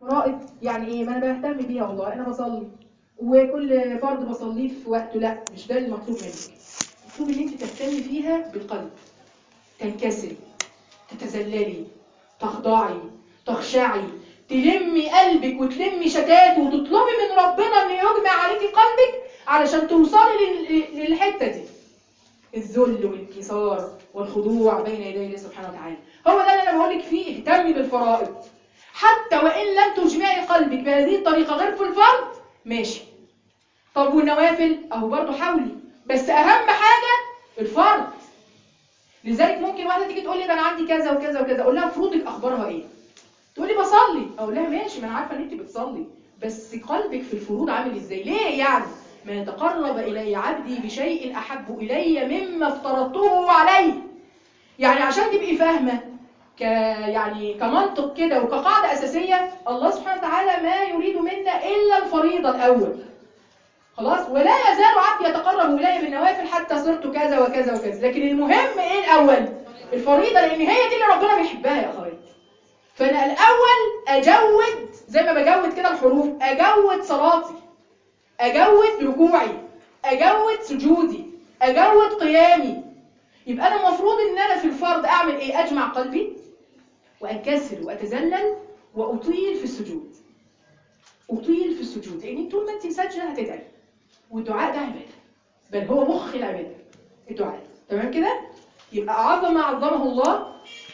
فرائض يعني ايه ما انا بهتم بيها والله انا بصلي وكل فرض بصليه في وقته لا مش ده المطلوب منك المطلوب ان انت تهتمي فيها بالقلب تنكسري تتذللي تخضعي تخشعي تلمي قلبك وتلمي شتات وتطلبي من ربنا انه يجمع عليكي قلبك علشان توصلي لل- للحته دي الذل والانكسار والخضوع بين يدي الله سبحانه وتعالى هو ده اللي انا بقول لك فيه اهتمي بالفرائض حتى وان لم تجمعي قلبك بهذه الطريقه غير في الفرض ماشي طب والنوافل اهو برضه حاولي بس اهم حاجه الفرض لذلك ممكن واحده تيجي تقول لي ده انا عندي كذا وكذا وكذا اقول لها فروضك اخبارها ايه تقول لي بصلي اقول لها ماشي ما انا عارفه ان انت بتصلي بس قلبك في الفروض عامل ازاي ليه يعني ما يتقرب الي عبدي بشيء احب الي مما افترضته عليه يعني عشان تبقي فاهمه ك يعني كمنطق كده وكقاعده اساسيه الله سبحانه وتعالى ما يريد منا الا الفريضه الاول خلاص ولا يزال عبدي يتقرب الي بالنوافل حتى صرت كذا وكذا وكذا لكن المهم ايه الاول الفريضه لان هي دي اللي ربنا بيحبها يا اخواتي فانا الاول اجود زي ما بجود كده الحروف اجود صلاتي اجود ركوعي اجود سجودي اجود قيامي يبقى انا المفروض ان انا في الفرض اعمل ايه اجمع قلبي وانكسر واتذلل واطيل في السجود اطيل في السجود لان طول ما انت ساجده هتدعي والدعاء ده عباده بل هو مخ العباده الدعاء تمام كده يبقى اعظم ما عظمه الله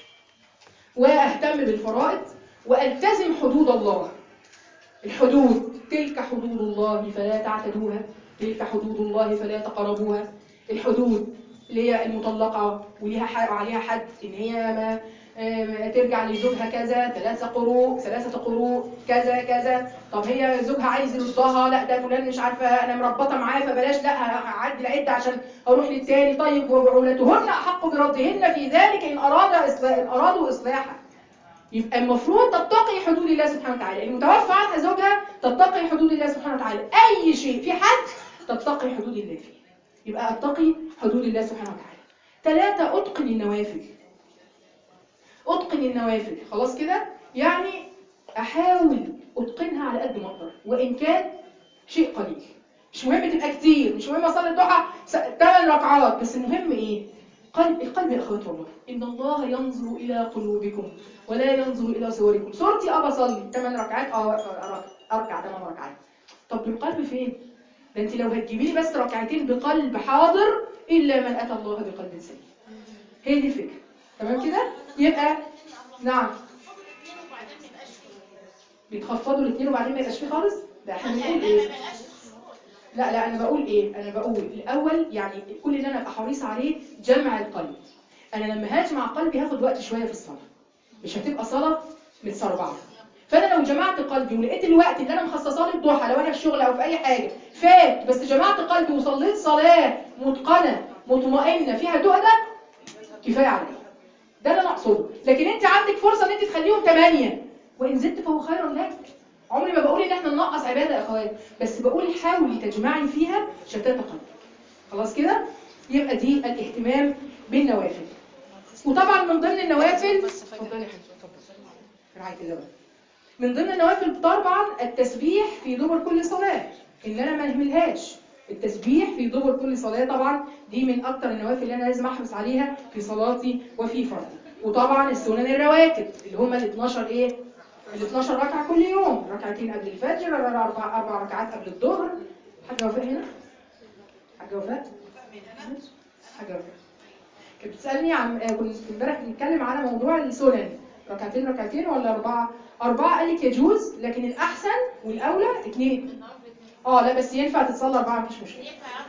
واهتم بالفرائض والتزم حدود الله الحدود تلك حدود الله فلا تعتدوها تلك حدود الله فلا تقربوها الحدود اللي هي المطلقة وليها حق وعليها حد ان هي ما آه، ترجع لزوجها كذا ثلاثة قروء ثلاثة قروء كذا كذا طب هي زوجها عايز يردها لا ده فلان مش عارفة انا مربطة معاه فبلاش لا هعدي العدة عشان اروح للتاني طيب وبعولتهن احق بردهن في ذلك ان اراد إصلاح ان ارادوا اصلاحا يبقى المفروض تتقي حدود الله سبحانه وتعالى المتوفى عنها زوجها تتقي حدود الله سبحانه وتعالى اي شيء في حد تتقي حدود الله فيه يبقى اتقي حدود الله سبحانه وتعالى ثلاثة اتقن النوافل اتقن النوافل خلاص كده يعني احاول اتقنها على قد ما اقدر وان كان شيء قليل مش مهم تبقى كتير مش مهم اصلي الضحى 8 ركعات بس المهم ايه قلب القلب يا اخوات والله ان الله ينظر الى قلوبكم ولا ينظر الى صوركم صورتي اه بصلي 8 ركعات اه أرك- اركع 8 ركعات طب القلب فين ده انت لو هتجيبي لي بس ركعتين بقلب حاضر الا من اتى الله بقلب سليم هي دي الفكره تمام كده يبقى نعم بيتخفضوا الاثنين وبعدين ما يبقاش فيه خالص لا احنا بنقول ايه لا لا انا بقول ايه انا بقول الاول يعني كل اللي انا ابقى حريص عليه جمع القلب انا لما هجمع قلبي هاخد وقت شويه في الصلاه مش هتبقى صلاه متسربعه فانا لو جمعت قلبي ولقيت الوقت اللي انا مخصصاه للضحى لو انا في شغل او في اي حاجه فات بس جمعت قلبي وصليت صلاه متقنه مطمئنه فيها تهدى كفايه عليا ده اللي انا اقصده لكن انت عندك فرصه ان انت تخليهم ثمانيه وان زدت فهو خير لك عمري ما بقول ان احنا ننقص عباده يا اخوات بس بقول حاولي تجمعي فيها شتات قلبك خلاص كده يبقى دي الاهتمام بالنوافل وطبعا من ضمن النوافل اتفضلي يا حبيبتي اتفضلي رعايه الله من ضمن النوافل طبعا التسبيح في دبر كل صلاه ان انا ما اهملهاش التسبيح في دبر كل صلاه طبعا دي من اكتر النوافل اللي انا لازم احرص عليها في صلاتي وفي فرضي وطبعا السنن الرواتب اللي هم ال 12 ايه ال 12 ركعه كل يوم ركعتين قبل الفجر اربع اربع ركعات قبل الظهر حاجه وفاء هنا حاجه وفاء حاجه وفاء كانت بتسالني عن آه، كنت امبارح بنتكلم على موضوع السنن ركعتين ركعتين ولا اربعه اربعه قال لك يجوز لكن الاحسن والاولى اثنين اه لا بس ينفع تتصلى اربعه مفيش مشكله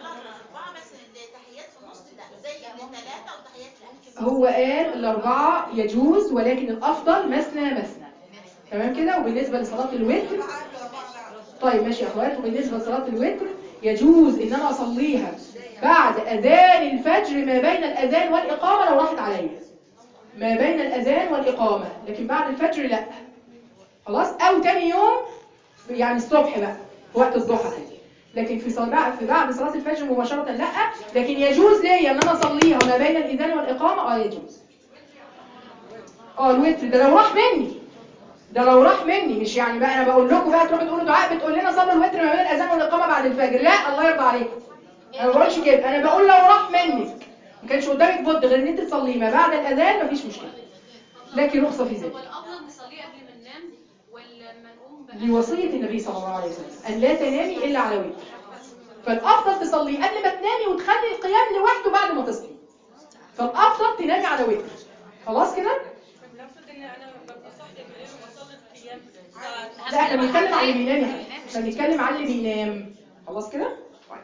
هو قال الأربعة يجوز ولكن الأفضل مثنى مثنى تمام كده وبالنسبة لصلاة الوتر طيب ماشي يا أخوات وبالنسبة لصلاة الوتر يجوز إن أنا أصليها بعد أذان الفجر ما بين الأذان والإقامة لو راحت عليا ما بين الأذان والإقامة لكن بعد الفجر لا خلاص أو تاني يوم يعني الصبح بقى في وقت الضحى كده لكن في صلاة في بعد صلاة الفجر مباشرة لا لكن يجوز ليا ان انا اصليها ما بين الاذان والاقامة اه يجوز اه الوتر ده لو راح مني ده لو راح مني مش يعني بقى انا بقول لكم بقى تروحوا تقولوا دعاء بتقول لنا صلوا الوتر ما بين الاذان والاقامه بعد الفجر لا الله يرضى عليكم انا ما بقولش كده انا بقول لو راح منك ما كانش قدامك بد غير ان انت تصليه ما بعد الاذان مفيش مشكله لكن رخصه في ذلك هو الافضل نصليه قبل ما ننام ولا لما نقوم بقى دي وصيه النبي صلى الله عليه وسلم ان لا تنامي الا على وتر فالافضل تصلي قبل ما تنامي وتخلي القيام لوحده بعد ما تصحي فالافضل تنامي على وتر خلاص كده المفروض ان انا ببقى صاحيه بالليل وبصلي القيام لا احنا بنتكلم على اللي بينام يا حبيبي. احنا بنتكلم على اللي بينام خلاص كده طيب.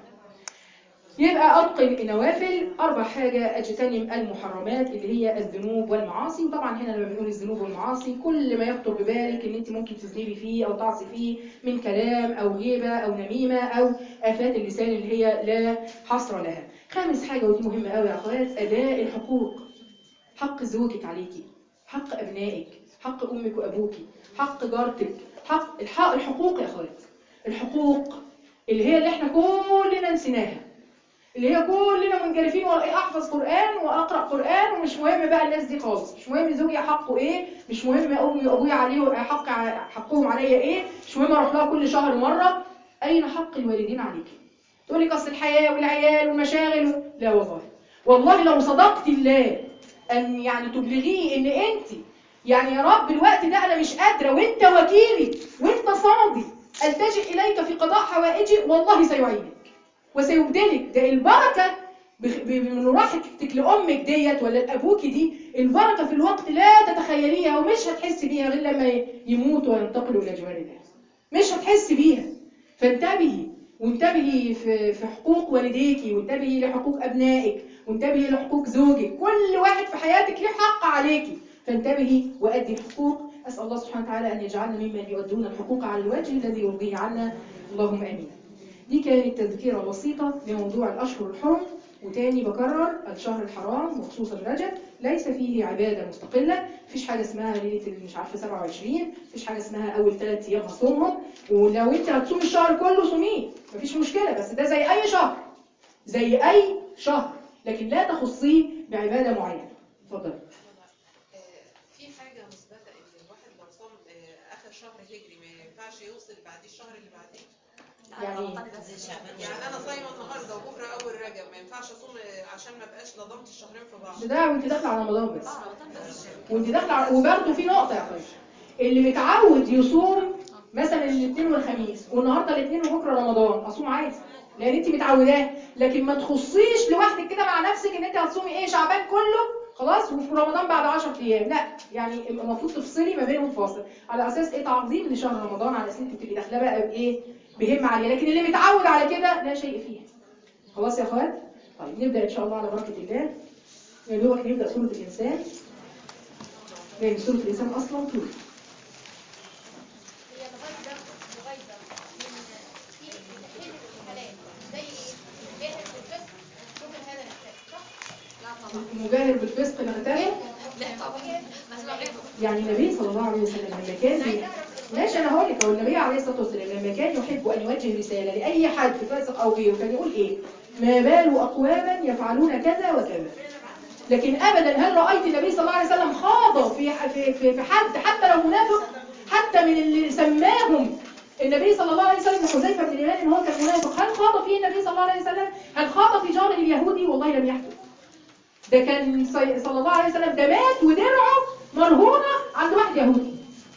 يبقى اتقن النوافل اربع حاجه اجتنب المحرمات اللي هي الذنوب والمعاصي وطبعا هنا لما بنقول الذنوب والمعاصي كل ما يخطر ببالك ان انت ممكن تذنبي فيه او تعصي فيه من كلام او غيبه او نميمه او افات اللسان اللي هي لا حصر لها خامس حاجه ودي مهمه قوي يا اخوات اداء الحقوق حق زوجك عليكي حق ابنائك حق امك وابوك حق جارتك حق الحق الحقوق يا اخوات الحقوق اللي هي اللي احنا كلنا نسيناها اللي هي كلنا منجرفين ورا ايه احفظ قران واقرا قران ومش مهم بقى الناس دي خالص مش مهم زوجي حقه ايه مش مهم امي وابويا عليه حق حقهم عليا ايه مش مهم اروح لها كل شهر مره اين حق الوالدين عليكي تقول لك اصل الحياه والعيال والمشاغل لا والله والله لو صدقت الله ان يعني تبلغيه ان انت يعني يا رب الوقت ده انا مش قادره وانت وكيلي وانت صادي التجئ اليك في قضاء حوائجي والله سيعينك وسيبدلك ده البركه بخ- ب- من راحتك لامك ديت ولا لابوك دي البركه في الوقت لا تتخيليها ومش هتحس بيها غير لما يموت وينتقل الى جوار الله مش هتحس بيها فانتبهي وانتبهي في في حقوق والديكي وانتبهي لحقوق ابنائك وانتبهي لحقوق زوجك كل واحد في حياتك له حق عليكي فانتبهي وادي الحقوق اسال الله سبحانه وتعالى ان يجعلنا ممن يؤدون الحقوق على الوجه الذي يرضيه عنا اللهم امين دي كانت تذكرة بسيطة لموضوع الأشهر الحرم وتاني بكرر الشهر الحرام وخصوصا رجب ليس فيه عبادة مستقلة مفيش حاجة اسمها ليلة اللي مش عارفة 27 مفيش حاجة اسمها أول ثلاث أيام هصومهم ولو أنت هتصوم الشهر كله صوميه مفيش مشكلة بس ده زي أي شهر زي أي شهر لكن لا تخصيه بعبادة معينة اتفضل في حاجة مثبتة إن الواحد لو صام آه، آخر شهر هجري ما ينفعش يوصل بعديه الشهر اللي بعديه يعني يعني أنا صايمة النهاردة وبكرة أول رجب ما ينفعش أصوم آه، عشان ما بقاش لضمت الشهرين في بعض ده ده وانت داخله على رمضان بس وانت داخله على- وبرده في نقطه يا اخويا اللي متعود يصوم مثلا الاثنين والخميس والنهارده الاثنين وبكره رمضان اصوم عادي لان انت متعوداه لكن ما تخصيش لوحدك كده مع نفسك ان انت هتصومي ايه شعبان كله خلاص وفي رمضان بعد 10 ايام لا يعني المفروض تفصلي ما بينهم فاصل على اساس ايه تعظيم لشهر رمضان على اساس انت تبقي داخله بقى بايه بهمه عاليه لكن اللي متعود على كده لا شيء فيه خلاص يا اخوات طيب نبدا ان شاء الله على بركه الله يا دوبك نبدا سوره الانسان لان سوره الانسان اصلا طول هي الغيبة الغيبة من في تحريم الحلال زي ايه؟ جاهل بالفسق ممكن هذا نحتاج صح؟ لا طبعا المجاهر بالفسق نغتابه لا طبعا مسمع غيبه يعني النبي صلى الله عليه وسلم لما كان بي... ماشي انا هقول لك هو النبي عليه الصلاه والسلام لما كان يحب ان يوجه رساله لاي حد فاسق او غيره كان يقول ايه ما بال اقواما يفعلون كذا وكذا لكن ابدا هل رايت النبي صلى الله عليه وسلم خاض في في في, في حد حتى لو منافق حتى من اللي سماهم النبي صلى الله عليه وسلم لحذيفه بن اليمان ان هو كان منافق هل خاض فيه النبي صلى الله عليه وسلم هل خاض في جاره اليهودي والله لم يحدث ده كان صي- صلى الله عليه وسلم ده مات ودرعه مرهونة عند واحد يهودي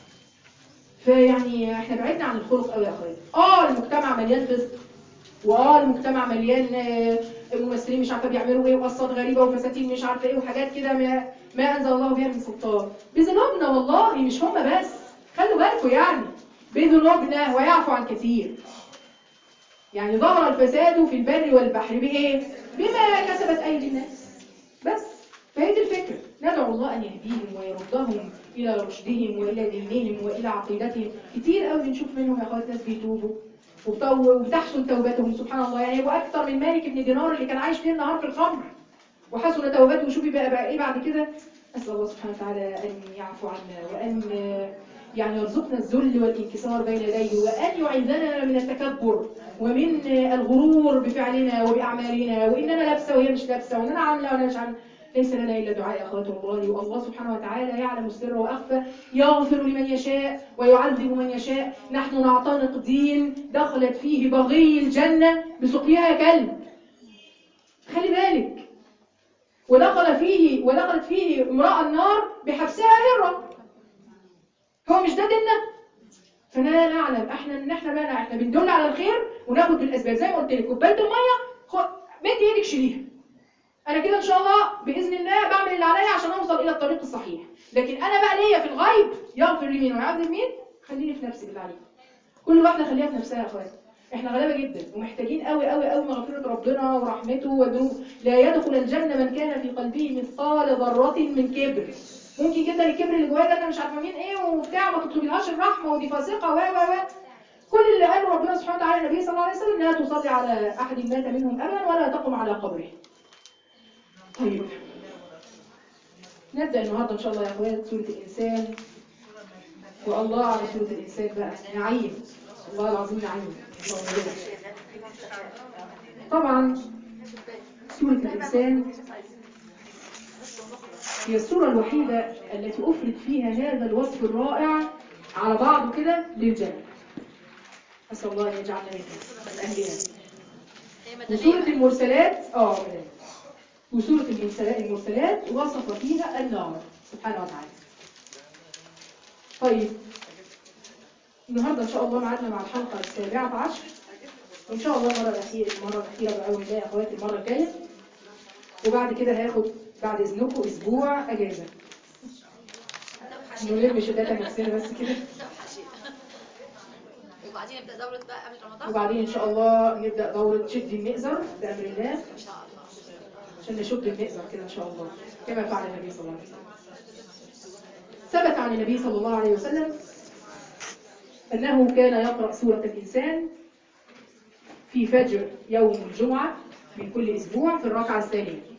فيعني احنا بعدنا عن الخلق قوي يا اخويا اه المجتمع مليان فسق واه المجتمع مليان آه، الممثلين مش عارفه بيعملوا ايه وقصات غريبه وفساتين مش عارفه ايه وحاجات كده ما, ما انزل الله بها من سلطان بذنوبنا والله مش هم بس خلوا بالكم يعني بذنوبنا ويعفو عن كثير يعني ظهر الفساد في البر والبحر بايه بما كسبت ايدي الناس بس فهي دي الفكرة ندعو الله أن يهديهم ويردهم إلى رشدهم وإلى دينهم وإلى عقيدتهم كتير قوي بنشوف منهم يا أخوات ناس بيتوبوا وبتو- وبتحسن توبتهم سبحان الله يعني وأكثر من مالك بن دينار اللي كان عايش ليل نهار في الخمر وحسن توبته وشوفي بقى, بقى إيه بعد كده أسأل الله سبحانه وتعالى أن يعفو عنا وأن يعني يرزقنا الذل والانكسار بين يديه وأن يعيذنا من التكبر ومن الغرور بفعلنا وبأعمالنا وإننا لابسة وهي مش لابسة وإننا عاملة وأنا مش عاملة ليس لنا إلا دعاء يا أخوات الله والله سبحانه وتعالى يعلم السر وأخفى يغفر لمن يشاء ويعذب من يشاء نحن نعتنق دين دخلت فيه بغي الجنة بسقيها كلب خلي بالك ودخل فيه ودخلت فيه امرأة النار بحبسها هرة هو مش ده ديننا فلا نعلم احنا ان احنا بقى احنا بندل على الخير وناخد بالاسباب زي ما قلت لك كوبايه الميه خد مدي ايدك شيليها انا كده ان شاء الله باذن الله بعمل اللي عليا عشان اوصل الى الطريق الصحيح لكن انا بقى ليا في الغيب يغفر لي مين ويعذب مين خليني في نفسي بالله عليك كل واحده خليها في نفسها يا اخواتي احنا غلابه جدا ومحتاجين قوي قوي قوي مغفره ربنا ورحمته وذنوبه لا يدخل الجنه من كان في قلبه مثقال ذره من كبر ممكن جدا الكبر اللي جوايا ده انا مش عارفه مين ايه وبتاع ما تطلبلهاش الرحمه ودي فاسقه و و و كل اللي قاله ربنا سبحانه وتعالى النبي صلى الله عليه وسلم لا تصلي على احد مات منهم ابدا ولا تقم على قبره طيب نبدا النهارده ان شاء الله يا اخوات سوره الانسان والله على سوره الانسان بقى نعيم الله العظيم نعيم اللهم بارك. طبعا سوره الانسان هي السورة الوحيدة التي أفرد فيها هذا الوصف الرائع على بعضه كده للجنة أسأل الله أن يجعلنا منها من أهلها وسورة المرسلات اه مدام. وسورة المرسلات المرسلات وصف فيها النار سبحانه وتعالى طيب النهارده ان شاء الله معادنا مع الحلقه السابعه عشر وان شاء الله المره الاخيره المره الاخيره باول الله يا اخواتي المره الجايه وبعد كده هاخد بعد اذنكم اسبوع اجازه نلم شدات نفسنا بس كده وبعدين نبدا دوره بقى قبل رمضان وبعدين ان شاء الله نبدا دوره شد المئزر بامر الله ان شاء الله عشان نشد المئزر كده ان شاء الله كما فعل النبي صلى الله عليه وسلم ثبت عن النبي صلى الله عليه وسلم انه كان يقرا سوره الانسان في فجر يوم الجمعه من كل اسبوع في الركعه الثانيه